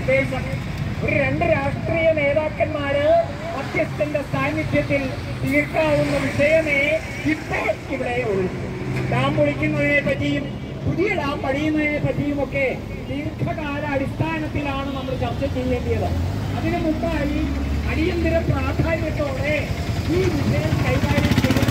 നിർദ്ദേശം ഒരു രണ്ട് രാഷ്ട്രീയ നേതാക്കന്മാര് മധ്യസ്ഥന്റെ സാന്നിധ്യത്തിൽ തീർക്കാവുന്ന വിഷയമേ ഇപ്പോൾ ഇവിടെ ഉള്ളൂ ഡാം പൊളിക്കുന്നതിനെ പറ്റിയും പുതിയ ഡാം പണിയുന്നതിനെ പറ്റിയും ഒക്കെ ദീർഘകാല അടിസ്ഥാനത്തിലാണ് നമ്മൾ ചർച്ച ചെയ്യേണ്ടത് അതിനു മുമ്പായി അടിയന്തര പ്രാധാന്യത്തോടെ ഈ വിഷയം കൈകാര്യം ചെയ്യാൻ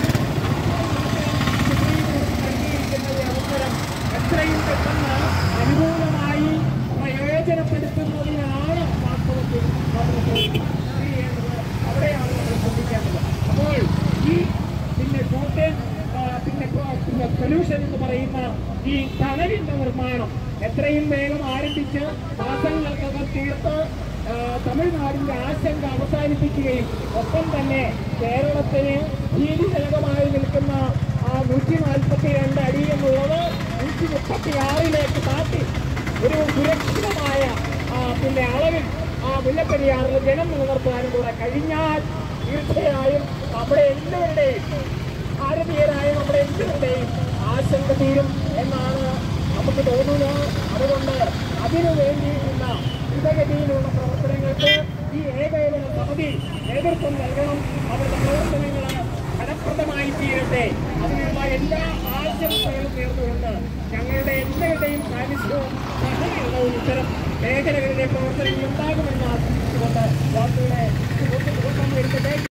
നൽകിയിരിക്കുന്ന ഈ അവസരം എത്രയും പെട്ടെന്ന് അനുകൂലമായി പ്രയോജനപ്പെടുത്തുന്നതിനാണ് വാസ്തവത്തിൽ നമ്മൾ ചെയ്യേണ്ടത് അവിടെയാണ് നമ്മൾ ശ്രദ്ധിക്കേണ്ടത് അപ്പോൾ ഈ പിന്നെ കോട്ടയം പിന്നെ പ്രോ- പിന്നെ സൊല്യൂഷൻ എന്ന് പറയുന്ന ഈ ടണലിന്റെ നിർമ്മാണം എത്രയും വേഗം ആരംഭിച്ച് മാസങ്ങൾക്കകം തീർത്ത് ആ, തമിഴ്നാടിന്റെ ആശങ്ക അവസാനിപ്പിക്കുകയും ഒപ്പം തന്നെ കേരളത്തിന് ഭീതിജനകമായി നിൽക്കുന്ന ആ നൂറ്റി നാൽപ്പത്തി രണ്ട് അടി എന്നുള്ളത് നൂറ്റി മുപ്പത്തി ആറിലേക്ക് മാറ്റി ഒരു സുരക്ഷിതമായ ആ, പിന്നെ അളവിൽ ആ മുല്ലപ്പെരിയാറിൽ ജനം നിലനിർത്താനും കൂടെ കഴിഞ്ഞാൽ തീർച്ചയായും നമ്മുടെ എല്ലാവരുടെയും ഭാരതീയരായ നമ്മുടെ എല്ലാവരുടെയും ആശങ്ക തീരും എന്നാണ് നമുക്ക് തോന്നുന്നത് അതുകൊണ്ട് അതിനു വേണ്ടിയിട്ടുള്ള ദ്രുതഗതിയിലുള്ള പ്രവർത്തനങ്ങൾക്ക് ഈ ഏകോപന സമിതി നേതൃത്വം നൽകണം അവരുടെ പ്രവർത്തനങ്ങൾ ഫലപ്രദമായി തീരട്ടെ അതിനുള്ള എല്ലാ ആശംസകളും നേർന്നുകൊണ്ട് ഞങ്ങളുടെ എല്ലാവരുടെയും സാന്നിധ്യവും സഹകരണവും ഇത്തരം മേഖലകളിലെ പ്രവർത്തനങ്ങൾ ഉണ്ടാകുമെന്ന് ആശംസിച്ചുകൊണ്ട് വാക്കുകളെ